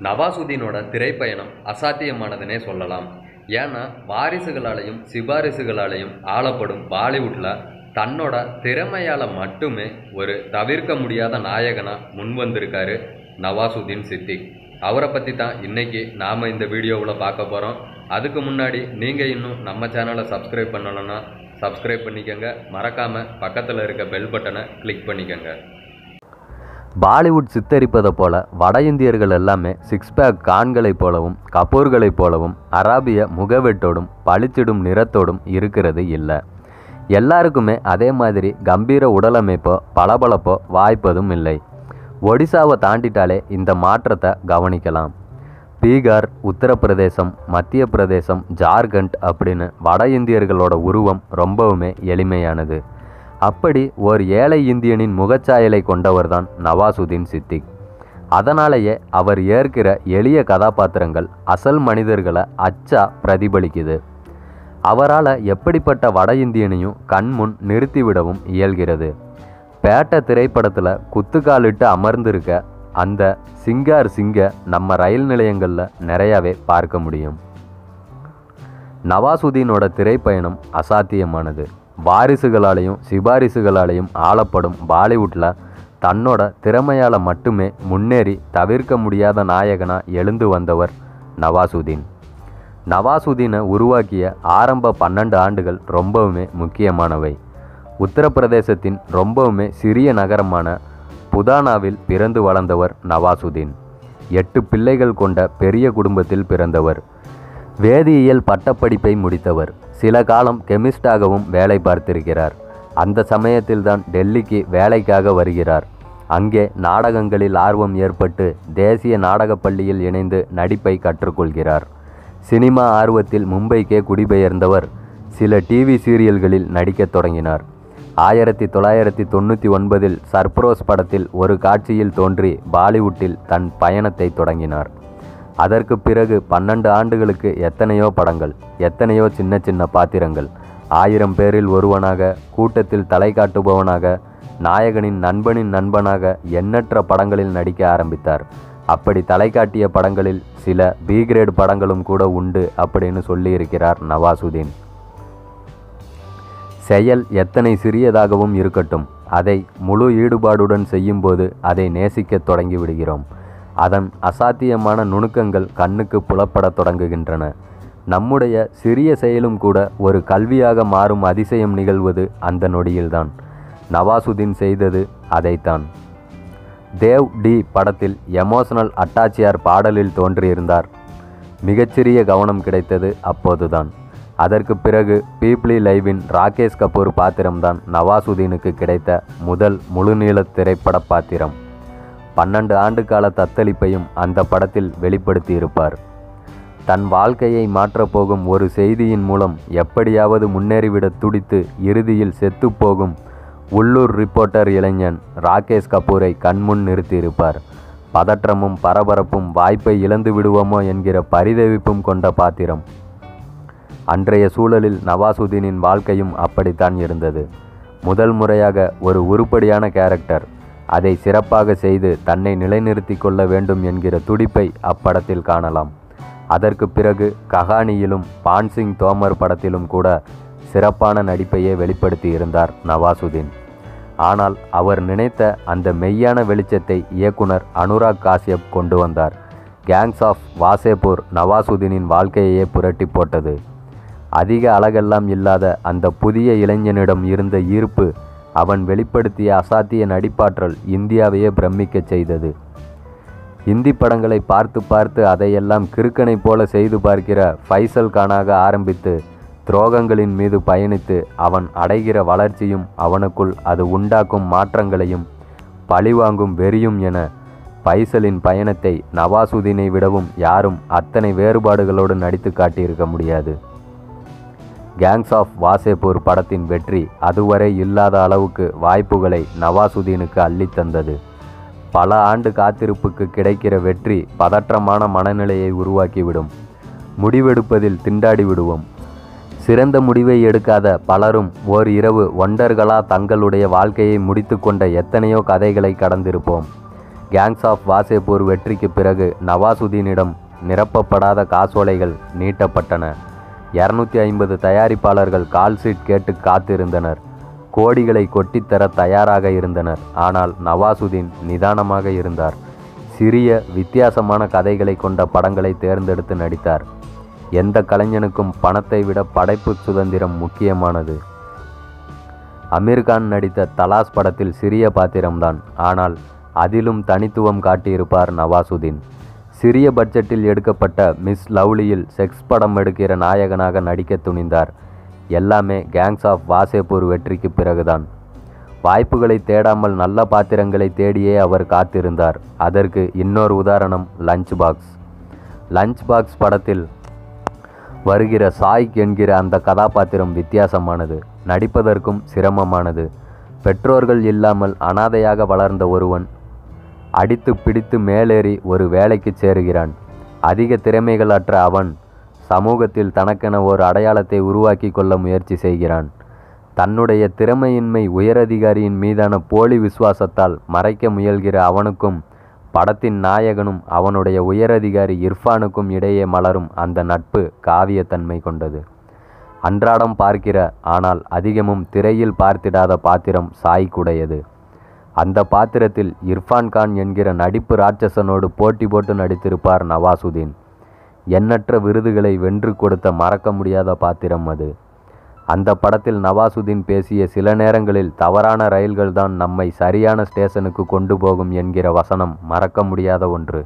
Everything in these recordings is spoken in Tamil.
நவாசுதீனோட திரைப்பயணம் அசாத்தியமானதுன்னே சொல்லலாம் ஏன்னா வாரிசுகளாலையும் சிபாரிசுகளாலையும் ஆளப்படும் பாலிவுட்டில் தன்னோட திறமையால் மட்டுமே ஒரு தவிர்க்க முடியாத நாயகனா முன் வந்திருக்காரு நவாசுதீன் சித்திக் அவரை பற்றி தான் இன்னைக்கு நாம் இந்த வீடியோவில் பார்க்க போகிறோம் அதுக்கு முன்னாடி நீங்கள் இன்னும் நம்ம சேனலை சப்ஸ்கிரைப் பண்ணலைன்னா சப்ஸ்கிரைப் பண்ணிக்கோங்க மறக்காமல் பக்கத்தில் இருக்க பெல் பட்டனை கிளிக் பண்ணிக்கோங்க பாலிவுட் சித்தரிப்பதை போல வட இந்தியர்கள் எல்லாமே சிக்ஸ் பேக் கான்களைப் போலவும் கபூர்களைப் போலவும் அராபிய முகவெட்டோடும் பளிச்சிடும் நிறத்தோடும் இருக்கிறது இல்லை எல்லாருக்குமே அதே மாதிரி கம்பீர உடலமைப்போ பளபளப்போ வாய்ப்பதும் இல்லை ஒடிசாவை தாண்டிட்டாலே இந்த மாற்றத்தை கவனிக்கலாம் பீகார் உத்தரப்பிரதேசம் மத்திய பிரதேசம் ஜார்க்கண்ட் அப்படின்னு வட இந்தியர்களோட உருவம் ரொம்பவுமே எளிமையானது அப்படி ஓர் ஏழை இந்தியனின் முகச்சாயலை கொண்டவர்தான் நவாசுதீன் சித்திக் அதனாலேயே அவர் ஏற்கிற எளிய கதாபாத்திரங்கள் அசல் மனிதர்களை அச்சா பிரதிபலிக்குது அவரால் எப்படிப்பட்ட வட இந்தியனையும் கண்முன் நிறுத்திவிடவும் இயல்கிறது பேட்ட திரைப்படத்தில் குத்துக்காலிட்டு அமர்ந்திருக்க அந்த சிங்கார் சிங்க நம்ம ரயில் நிலையங்களில் நிறையாவே பார்க்க முடியும் நவாசுதீனோட திரைப்பயணம் அசாத்தியமானது வாரிசுகளாலையும் சிபாரிசுகளாலையும் ஆளப்படும் பாலிவுட்டில் தன்னோட திறமையால் மட்டுமே முன்னேறி தவிர்க்க முடியாத நாயகனா எழுந்து வந்தவர் நவாசுதீன் நவாசுதீனை உருவாக்கிய ஆரம்ப பன்னெண்டு ஆண்டுகள் ரொம்பவுமே முக்கியமானவை உத்தரப்பிரதேசத்தின் ரொம்பவுமே சிறிய நகரமான புதானாவில் பிறந்து வளர்ந்தவர் நவாசுதீன் எட்டு பிள்ளைகள் கொண்ட பெரிய குடும்பத்தில் பிறந்தவர் வேதியியல் பட்டப்படிப்பை முடித்தவர் சில காலம் கெமிஸ்டாகவும் வேலை பார்த்திருக்கிறார் அந்த சமயத்தில்தான் டெல்லிக்கு வேலைக்காக வருகிறார் அங்கே நாடகங்களில் ஆர்வம் ஏற்பட்டு தேசிய நாடகப் பள்ளியில் இணைந்து நடிப்பை கற்றுக்கொள்கிறார் சினிமா ஆர்வத்தில் மும்பைக்கே குடிபெயர்ந்தவர் சில டிவி சீரியல்களில் நடிக்கத் தொடங்கினார் ஆயிரத்தி தொள்ளாயிரத்தி தொண்ணூற்றி ஒன்பதில் சர்ப்ரோஸ் படத்தில் ஒரு காட்சியில் தோன்றி பாலிவுட்டில் தன் பயணத்தை தொடங்கினார் அதற்கு பிறகு பன்னெண்டு ஆண்டுகளுக்கு எத்தனையோ படங்கள் எத்தனையோ சின்ன சின்ன பாத்திரங்கள் ஆயிரம் பேரில் ஒருவனாக கூட்டத்தில் தலை காட்டுபவனாக நாயகனின் நண்பனின் நண்பனாக எண்ணற்ற படங்களில் நடிக்க ஆரம்பித்தார் அப்படி தலை காட்டிய படங்களில் சில பி கிரேட் படங்களும் கூட உண்டு அப்படின்னு சொல்லியிருக்கிறார் நவாசுதீன் செயல் எத்தனை சிறியதாகவும் இருக்கட்டும் அதை முழு ஈடுபாடுடன் செய்யும்போது அதை நேசிக்கத் தொடங்கி விடுகிறோம் அதன் அசாத்தியமான நுணுக்கங்கள் கண்ணுக்கு புலப்படத் தொடங்குகின்றன நம்முடைய சிறிய செயலும் கூட ஒரு கல்வியாக மாறும் அதிசயம் நிகழ்வது அந்த நொடியில்தான் நவாசுதீன் செய்தது அதைத்தான் தேவ் டி படத்தில் எமோஷனல் அட்டாச்சியார் பாடலில் தோன்றியிருந்தார் மிகச்சிறிய கவனம் கிடைத்தது அப்போதுதான் அதற்கு பிறகு பீப்ளி லைவின் ராகேஷ் கபூர் பாத்திரம்தான் நவாசுதீனுக்கு கிடைத்த முதல் முழுநீள திரைப்பட பாத்திரம் பன்னெண்டு ஆண்டு கால தத்தளிப்பையும் அந்த படத்தில் வெளிப்படுத்தியிருப்பார் தன் வாழ்க்கையை மாற்றப்போகும் ஒரு செய்தியின் மூலம் எப்படியாவது முன்னேறிவிட துடித்து இறுதியில் செத்துப்போகும் உள்ளூர் ரிப்போர்ட்டர் இளைஞன் ராகேஷ் கபூரை கண்முன் நிறுத்தியிருப்பார் பதற்றமும் பரபரப்பும் வாய்ப்பை இழந்து விடுவோமோ என்கிற பரிதவிப்பும் கொண்ட பாத்திரம் அன்றைய சூழலில் நவாசுதீனின் வாழ்க்கையும் அப்படித்தான் இருந்தது முதல் முறையாக ஒரு உருப்படியான கேரக்டர் அதை சிறப்பாக செய்து தன்னை நிலைநிறுத்தி கொள்ள வேண்டும் என்கிற துடிப்பை அப்படத்தில் காணலாம் அதற்கு பிறகு கஹானியிலும் பான்சிங் தோமர் படத்திலும் கூட சிறப்பான நடிப்பையே வெளிப்படுத்தி இருந்தார் நவாசுதீன் ஆனால் அவர் நினைத்த அந்த மெய்யான வெளிச்சத்தை இயக்குனர் அனுராக் காஷ்யப் கொண்டு வந்தார் கேங்ஸ் ஆஃப் வாசேபூர் நவாசுதீனின் வாழ்க்கையையே புரட்டி போட்டது அதிக அழகெல்லாம் இல்லாத அந்த புதிய இளைஞனிடம் இருந்த ஈர்ப்பு அவன் வெளிப்படுத்திய அசாத்திய நடிப்பாற்றல் இந்தியாவையே பிரமிக்கச் செய்தது இந்தி படங்களை பார்த்து பார்த்து அதையெல்லாம் கிறுக்கனை போல செய்து பார்க்கிற ஃபைசல் கானாக ஆரம்பித்து துரோகங்களின் மீது பயணித்து அவன் அடைகிற வளர்ச்சியும் அவனுக்குள் அது உண்டாக்கும் மாற்றங்களையும் பழிவாங்கும் வெறியும் என பைசலின் பயணத்தை நவாசுதீனை விடவும் யாரும் அத்தனை வேறுபாடுகளோடு நடித்து காட்டியிருக்க முடியாது கேங்ஸ் ஆஃப் வாசேபூர் படத்தின் வெற்றி அதுவரை இல்லாத அளவுக்கு வாய்ப்புகளை நவாசுதீனுக்கு அள்ளித் தந்தது பல ஆண்டு காத்திருப்புக்கு கிடைக்கிற வெற்றி பதற்றமான மனநிலையை உருவாக்கிவிடும் முடிவெடுப்பதில் திண்டாடி விடுவோம் சிறந்த முடிவை எடுக்காத பலரும் ஓர் இரவு ஒண்டர்களா தங்களுடைய வாழ்க்கையை முடித்துக்கொண்ட எத்தனையோ கதைகளை கடந்திருப்போம் கேங்ஸ் ஆஃப் வாசேபூர் வெற்றிக்கு பிறகு நவாசுதீனிடம் நிரப்பப்படாத காசோலைகள் நீட்டப்பட்டன இரநூத்தி ஐம்பது தயாரிப்பாளர்கள் கால் சீட் கேட்டு காத்திருந்தனர் கோடிகளை கொட்டித்தர தயாராக இருந்தனர் ஆனால் நவாசுதீன் நிதானமாக இருந்தார் சிறிய வித்தியாசமான கதைகளை கொண்ட படங்களை தேர்ந்தெடுத்து நடித்தார் எந்த கலைஞனுக்கும் பணத்தை விட படைப்பு சுதந்திரம் முக்கியமானது அமீர்கான் நடித்த தலாஸ் படத்தில் சிறிய பாத்திரம்தான் ஆனால் அதிலும் தனித்துவம் காட்டியிருப்பார் நவாசுதீன் சிறிய பட்ஜெட்டில் எடுக்கப்பட்ட மிஸ் லவ்லியில் செக்ஸ் படம் எடுக்கிற நாயகனாக நடிக்க துணிந்தார் எல்லாமே கேங்ஸ் ஆஃப் வாசேபூர் வெற்றிக்கு பிறகுதான் வாய்ப்புகளை தேடாமல் நல்ல பாத்திரங்களை தேடியே அவர் காத்திருந்தார் அதற்கு இன்னொரு உதாரணம் லஞ்ச் பாக்ஸ் லஞ்ச் பாக்ஸ் படத்தில் வருகிற சாய்க் என்கிற அந்த கதாபாத்திரம் வித்தியாசமானது நடிப்பதற்கும் சிரமமானது பெற்றோர்கள் இல்லாமல் அனாதையாக வளர்ந்த ஒருவன் அடித்து பிடித்து மேலேறி ஒரு வேலைக்கு சேருகிறான் அதிக திறமைகளற்ற அவன் சமூகத்தில் தனக்கென ஒரு அடையாளத்தை உருவாக்கி கொள்ள முயற்சி செய்கிறான் தன்னுடைய திறமையின்மை உயரதிகாரியின் மீதான போலி விசுவாசத்தால் மறைக்க முயல்கிற அவனுக்கும் படத்தின் நாயகனும் அவனுடைய உயரதிகாரி இர்ஃபானுக்கும் இடையே மலரும் அந்த நட்பு காவியத்தன்மை கொண்டது அன்றாடம் பார்க்கிற ஆனால் அதிகமும் திரையில் பார்த்திடாத பாத்திரம் சாய்க்குடையது அந்த பாத்திரத்தில் இர்ஃபான் கான் என்கிற நடிப்பு ராட்சசனோடு போட்டி போட்டு நடித்திருப்பார் நவாசுதீன் எண்ணற்ற விருதுகளை வென்று கொடுத்த மறக்க முடியாத பாத்திரம் அது அந்த படத்தில் நவாசுதீன் பேசிய சில நேரங்களில் தவறான ரயில்கள் தான் நம்மை சரியான ஸ்டேஷனுக்கு கொண்டு போகும் என்கிற வசனம் மறக்க முடியாத ஒன்று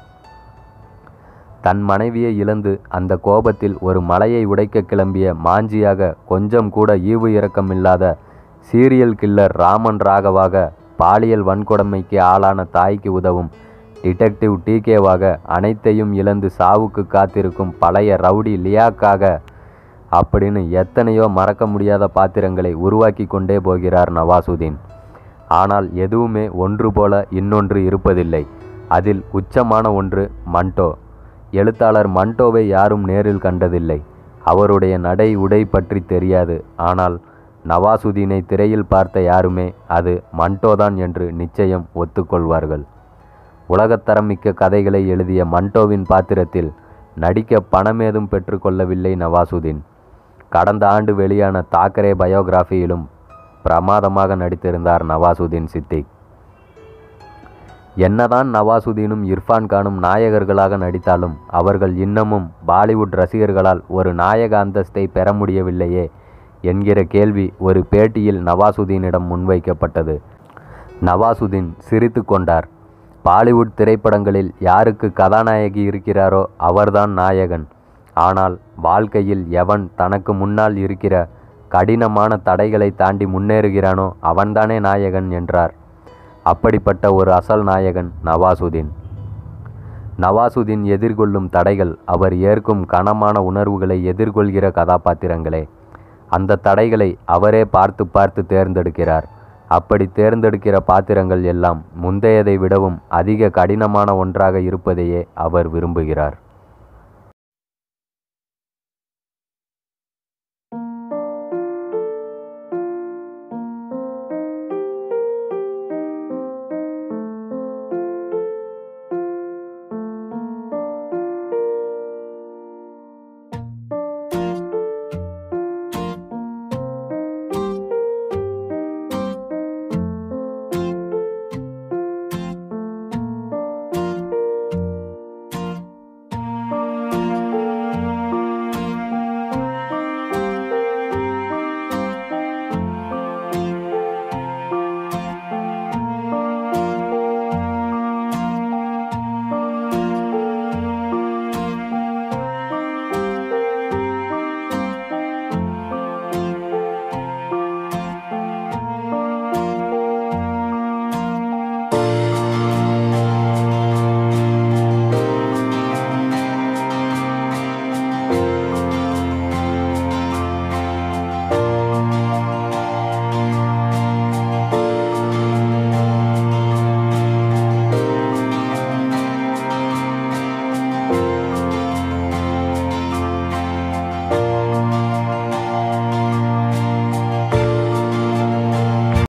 தன் மனைவியை இழந்து அந்த கோபத்தில் ஒரு மலையை உடைக்க கிளம்பிய மாஞ்சியாக கொஞ்சம் கூட ஈவு இரக்கமில்லாத சீரியல் கில்லர் ராமன் ராகவாக பாலியல் வன்கொடுமைக்கு ஆளான தாய்க்கு உதவும் டிடெக்டிவ் டிகேவாக அனைத்தையும் இழந்து சாவுக்கு காத்திருக்கும் பழைய ரவுடி லியாக்காக அப்படின்னு எத்தனையோ மறக்க முடியாத பாத்திரங்களை உருவாக்கி கொண்டே போகிறார் நவாசுதீன் ஆனால் எதுவுமே ஒன்று போல இன்னொன்று இருப்பதில்லை அதில் உச்சமான ஒன்று மண்டோ எழுத்தாளர் மண்டோவை யாரும் நேரில் கண்டதில்லை அவருடைய நடை உடை பற்றி தெரியாது ஆனால் நவாசுதீனை திரையில் பார்த்த யாருமே அது மண்டோதான் என்று நிச்சயம் ஒத்துக்கொள்வார்கள் உலகத்தரமிக்க கதைகளை எழுதிய மண்டோவின் பாத்திரத்தில் நடிக்க பணமேதும் பெற்றுக்கொள்ளவில்லை நவாசுதீன் கடந்த ஆண்டு வெளியான தாக்கரே பயோகிராஃபியிலும் பிரமாதமாக நடித்திருந்தார் நவாசுதீன் சித்திக் என்னதான் நவாசுதீனும் இர்ஃபான் கானும் நாயகர்களாக நடித்தாலும் அவர்கள் இன்னமும் பாலிவுட் ரசிகர்களால் ஒரு நாயக அந்தஸ்தை பெற முடியவில்லையே என்கிற கேள்வி ஒரு பேட்டியில் நவாசுதீனிடம் முன்வைக்கப்பட்டது நவாசுதீன் சிரித்து கொண்டார் பாலிவுட் திரைப்படங்களில் யாருக்கு கதாநாயகி இருக்கிறாரோ அவர்தான் நாயகன் ஆனால் வாழ்க்கையில் எவன் தனக்கு முன்னால் இருக்கிற கடினமான தடைகளை தாண்டி முன்னேறுகிறானோ அவன்தானே நாயகன் என்றார் அப்படிப்பட்ட ஒரு அசல் நாயகன் நவாசுதீன் நவாசுதீன் எதிர்கொள்ளும் தடைகள் அவர் ஏற்கும் கனமான உணர்வுகளை எதிர்கொள்கிற கதாபாத்திரங்களே அந்த தடைகளை அவரே பார்த்து பார்த்து தேர்ந்தெடுக்கிறார் அப்படி தேர்ந்தெடுக்கிற பாத்திரங்கள் எல்லாம் முந்தையதை விடவும் அதிக கடினமான ஒன்றாக இருப்பதையே அவர் விரும்புகிறார்